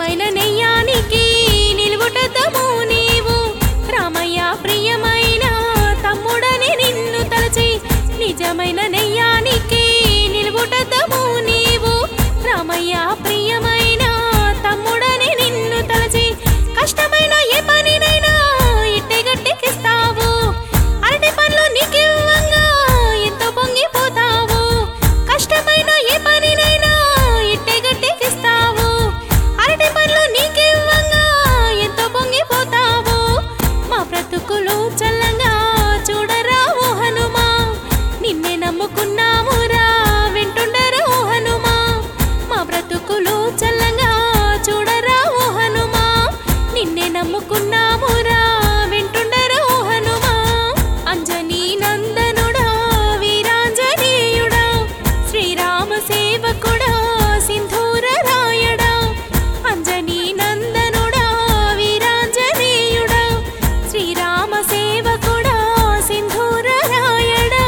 నిజమైన నెయ్యానికి నిలువుటద్దము నీవు రామయ్య ప్రియమైన తమ్ముడని నిన్ను తలచి నిజమైన నెయ్యానికి నిలువుటద్దము నీవు రామయ్య ప్రియమైన తమ్ముడని నిన్ను తలచి కష్టమైన ఏ పనినైనా ఇట్టే గట్టెకిస్తావు అరటి పనులు నీకివ్వంగా ఎంతో పొంగిపోతావు కష్టమైన ఏ పనినైనా ఇట్టే గట్టెకిస్తావు అరటి పనులు నీకివ్వంగా ఎంతో పొంగిపోతావు మా బ్రతుకులు చల్లంగా చూడరా ఓ హనుమా నిన్నే నమ్ముకున్నామురా వింటుండరా ఓ హనుమా మా బ్రతుకులు చల్లంగా చూడరా ఓ హనుమా నిన్నే నమ్ముకున్నామురా వింటుండరా ఓ హనుమా అంజనీ నందనుడా వీరాంజనేయుడా శ్రీరామ సేవకుడా సింధూర రాయడా అంజనీ నందనుడా వీరాంజనేయుడా శ్రీరామ సేవకుడా సింధూర రాయడా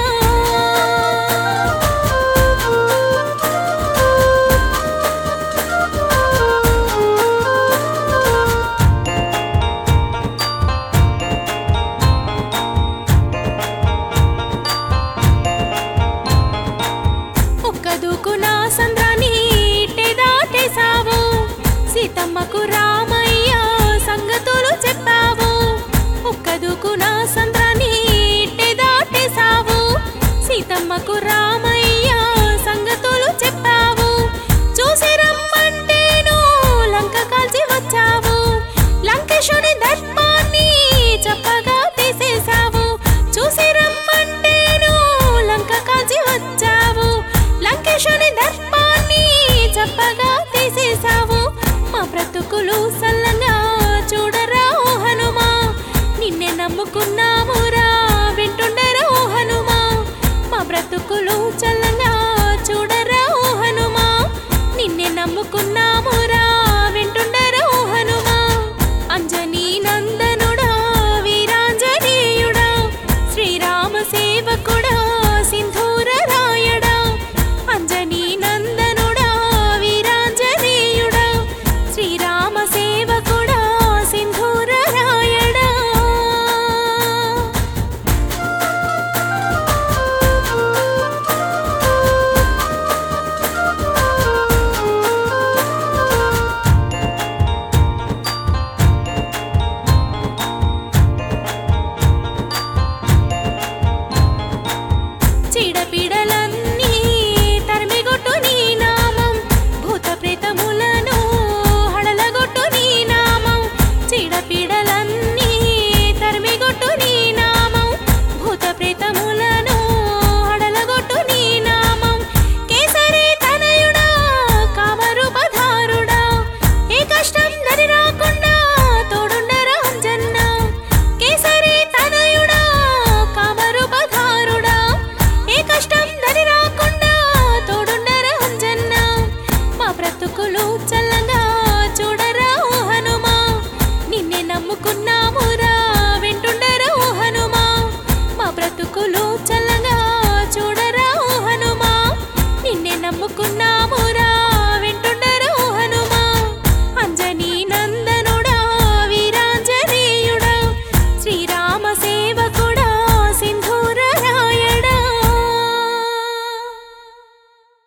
ఒక్క దూకున సంద్రాన్ని ఇట్టే దాటేశావు సీతమ్మకు రామయ్య సంగతులు చెప్పావు ఒక్క దూకున సంద్రాన్ని ఇట్టే దాటేశావు సీతమ్మకు రామయ్య సంగతులు చెప్పావు చూసి రమ్మంటేను లంక కాల్చి వచ్చావు లంకేశుని దర్పాన్ని చెప్పగా తీసేశావు చూసి రమ్మంటేను లంక కాల్చి వచ్చావు లంకేశుని దర్పాన్ని చెప్పగా తీసేశావు మా బ్రతుకులు సల్లంగా చూడరా ఓ హనుమా నిన్నే నమ్ముకున్నామురా వింటుండరా ఓ హనుమా మా బ్రతుకులు చల్లంగా చూడరా ఓ హనుమా నిన్నే నమ్ముకున్నాము